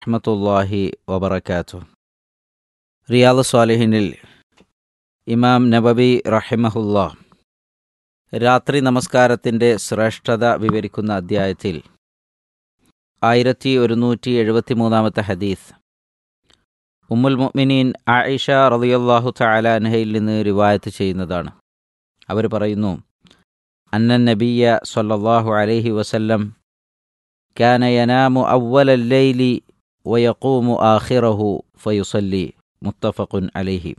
വറഹമത്തല്ലാഹി വബർക്കാത്തു റിയാദ് സ്വാലിഹിനിൽ ഇമാം നബബി റഹിമഹുല്ല രാത്രി നമസ്കാരത്തിൻ്റെ ശ്രേഷ്ഠത വിവരിക്കുന്ന അദ്ധ്യായത്തിൽ ആയിരത്തി ഒരുന്നൂറ്റി എഴുപത്തി മൂന്നാമത്തെ ഹദീസ് ഉമ്മുൽ മുഅ്മിനീൻ ആയിഷ റളിയല്ലാഹു തആല അൻഹയിൽ നിന്ന് റിവായത്ത് ചെയ്യുന്നതാണ് അവർ പറയുന്നു അന്നൻ നബിയ സല്ലല്ലാഹു അലൈഹി വസല്ലം كان ينام أول الليل ويقوم آخره فيصلي മുത്തഫഖ് അലൈഹി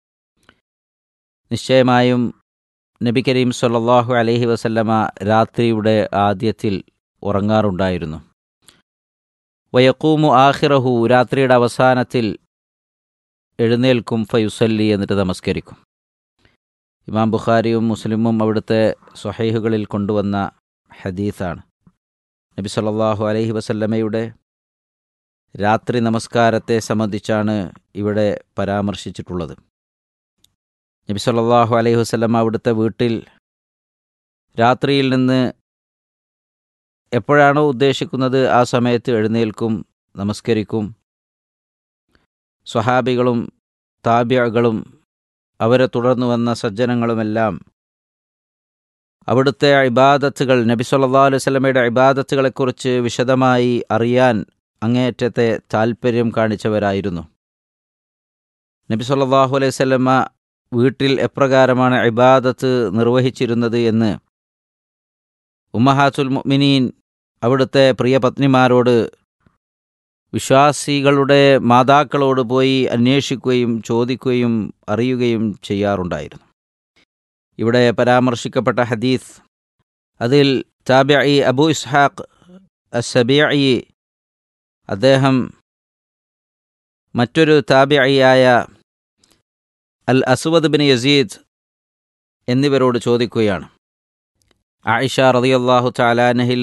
നിശ്ചയമായും നബി കരീം സല്ലല്ലാഹു അലൈഹി വസല്ലമ രാത്രിയുടെ ആദ്യത്തിൽ ഉറങ്ങാറുണ്ടായിരുന്നു വയക്കൂമു ആഹിറഹു രാത്രിയുടെ അവസാനത്തിൽ എഴുന്നേൽക്കും ഫയുസല്ലി എന്നിട്ട് നമസ്കരിക്കും ഇമാം ബുഖാരിയും മുസ്ലിമും അവിടുത്തെ സ്വഹൈഹുകളിൽ കൊണ്ടുവന്ന ഹദീസാണ് നബി സല്ലല്ലാഹു അലൈഹി വസല്ലമയുടെ രാത്രി നമസ്കാരത്തെ സംബന്ധിച്ചാണ് ഇവിടെ പരാമർശിച്ചിട്ടുള്ളത് നബി സല്ലല്ലാഹു അലൈഹി വസല്ലമ അവിടുത്തെ വീട്ടിൽ രാത്രിയിൽ നിന്ന് എപ്പോഴാണോ ഉദ്ദേശിക്കുന്നത് ആ സമയത്ത് എഴുന്നേൽക്കും നമസ്കരിക്കും സ്വഹാബികളും താബ്യകളും അവരെ തുടർന്നു വന്ന സജ്ജനങ്ങളുമെല്ലാം അവിടുത്തെ ഇബാദത്തുകൾ നബി സല്ലല്ലാഹു അലൈഹി വസല്ലമയുടെ ഇബാദത്തുകളെക്കുറിച്ച് വിശദമായി അറിയാൻ അങ്ങേയറ്റത്തെ താൽപ്പര്യം കാണിച്ചവരായിരുന്നു നബി സല്ലല്ലാഹു അലൈഹി വസല്ലമ വീട്ടിൽ എപ്രകാരമാണ് ഇബാദത്ത് നിർവഹിച്ചിരുന്നത് എന്ന് ഉമ്മഹാത്തുൽ മുഅ്മിനീൻ അവിടുത്തെ പ്രിയ പത്നിമാരോട് വിശ്വാസികളുടെ മാതാക്കളോട് പോയി അന്വേഷിക്കുകയും ചോദിക്കുകയും അറിയുകയും ചെയ്യാറുണ്ടായിരുന്നു ഇവിടെ പരാമർശിക്കപ്പെട്ട ഹദീസ് അതിൽ താബിഇ അബു ഇസ്ഹാഖ് അസബിഇ അദ്ദേഹം മറ്റൊരു താബിയായ അൽ അസ്വദ് ബിൻ യസീദ് എന്നിവരോട് ചോദിക്കുകയാണ് ആയിഷ റളിയല്ലാഹു തആലാനഹിൽ